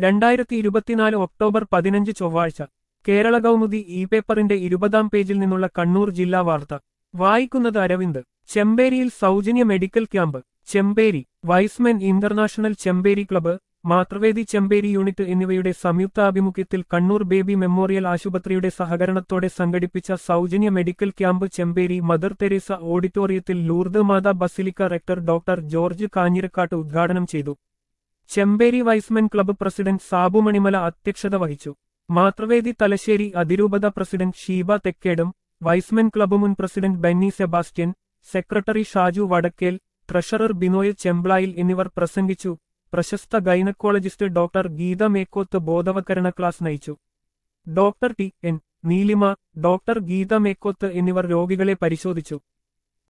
രണ്ടായിരത്തി ഇരുപത്തിനാല് ഒക്ടോബർ പതിനഞ്ച് ചൊവ്വാഴ്ച കേരള കൗമുദി ഇ പേപ്പറിന്റെ ഇരുപതാം പേജിൽ നിന്നുള്ള കണ്ണൂർ ജില്ലാ വാർത്ത വായിക്കുന്നത് അരവിന്ദ് ചെമ്പേരിയിൽ സൗജന്യ medical camp Chemperi Y's Men international Chemperi club Mathruvedi Chemperi unit എന്നിവയുടെ സംയുക്താഭിമുഖ്യത്തിൽ കണ്ണൂർ ബേബി മെമ്മോറിയൽ ആശുപത്രിയുടെ സഹകരണത്തോടെ സംഘടിപ്പിച്ച സൗജന്യ medical camp Chemperi mother Teresa ഓഡിറ്റോറിയത്തിൽ Lourdes Matha basilica rector doctor George Kanjirakkattu ഉദ്ഘാടനം ചെയ്തു Chemperi Y's Men club president Sabu Manimala അധ്യക്ഷത വഹിച്ചു മാതൃവേദി തലശ്ശേരി അതിരൂപത president Sheeba Thekkedam Y's Men club മുൻ president Benny Sebastian secretary Shaju Vadakkel treasurer Binoy Chemplayil എന്നിവർ പ്രസംഗിച്ചു പ്രശസ്ത ഗൈനക്കോളജിസ്റ്റ് ഡോക്ടർ ഗീത മേക്കോത്ത് ബോധവൽക്കരണ ക്ലാസ് നയിച്ചു doctor T N Neelima doctor Geetha Mekkoth എന്നിവർ രോഗികളെ പരിശോധിച്ചു